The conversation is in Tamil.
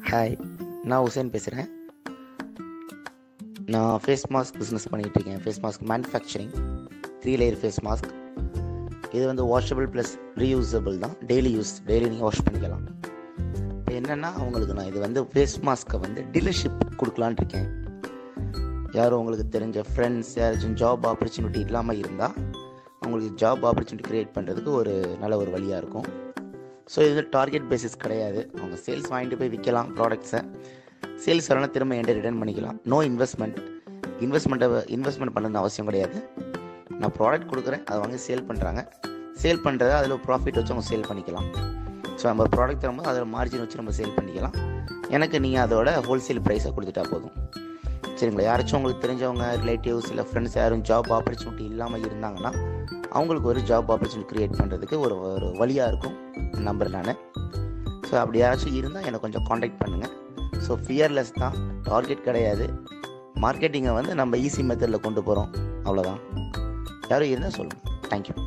ஹாய் நான் உசேன் பேசுகிறேன் நான் ஃபேஸ் மாஸ்க் பிஸ்னஸ் பண்ணிகிட்டு இருக்கேன் face mask manufacturing three layer face mask இது வந்து வாஷபிள் ப்ளஸ் ரீயூசபிள் தான் டெய்லி யூஸ் டெய்லி நீங்கள் வாஷ் பண்ணிக்கலாம் இப்போ என்னென்னா அவங்களுக்கு நான் இது வந்து ஃபேஸ் மாஸ்க்கை வந்து டீலர்ஷிப் கொடுக்கலான்னு இருக்கேன் யாரும் உங்களுக்கு தெரிஞ்ச ஃப்ரெண்ட்ஸ் யாராச்சும் ஜாப் ஆப்பர்ச்சுனிட்டி இல்லாமல் இருந்தால் அவங்களுக்கு ஜாப் ஆப்பர்ச்சுனிட்டி க்ரியேட் பண்ணுறதுக்கு ஒரு நல்ல ஒரு வழியாக இருக்கும் ஸோ இது டார்கெட் பேசிஸ் கிடையாது அவங்க சேல்ஸ் வாங்கிட்டு போய் விற்கலாம் ப்ராடக்ட்ஸை சேல்ஸ் வரலாம் திரும்ப என்கிட்ட ரிட்டர்ன் பண்ணிக்கலாம் நோ இன்வெஸ்ட்மெண்ட் இன்வெஸ்ட்மெண்ட்டை இன்வெஸ்ட்மெண்ட் பண்ணணும்னு அவசியம் கிடையாது நான் ப்ராடக்ட் கொடுக்குறேன் அதை வாங்கி சேல் பண்ணுறாங்க சேல் பண்ணுறத அதில் ப்ராஃபிட் வச்சு அவங்க சேல் பண்ணிக்கலாம் ஸோ நம்ம ப்ராடக்ட் தரும்போது அதில் மார்ஜின் வச்சு நம்ம சேல் பண்ணிக்கலாம் எனக்கு நீங்கள் அதோட ஹோல்சேல் ப்ரைஸை கொடுத்துட்டா போதும் சரிங்களா யாராச்சும் உங்களுக்கு தெரிஞ்சவங்க ரிலேட்டிவ்ஸ் இல்லை ஃப்ரெண்ட்ஸ் யாரும் ஜாப் ஆப்பர்ச்சுனிட்டி இல்லாமல் இருந்தாங்கன்னா அவங்களுக்கு ஒரு ஜாப் ஆப்பர்ச்சுனிட்டி க்ரியேட் பண்ணுறதுக்கு ஒரு ஒரு வழியாக இருக்கும் நம்பர் நான் ஸோ அப்படி யாராச்சும் இருந்தால் எனக்கு கொஞ்சம் காண்டாக்ட் பண்ணுங்கள் ஸோ ஃபியர்லெஸ் தான் டார்கெட் கிடையாது மார்க்கெட்டிங்கை வந்து நம்ம ஈஸி மெத்தடில் கொண்டு போகிறோம் அவ்வளோதான் யாரும் இருந்தால் சொல்லுங்கள் தேங்க்யூ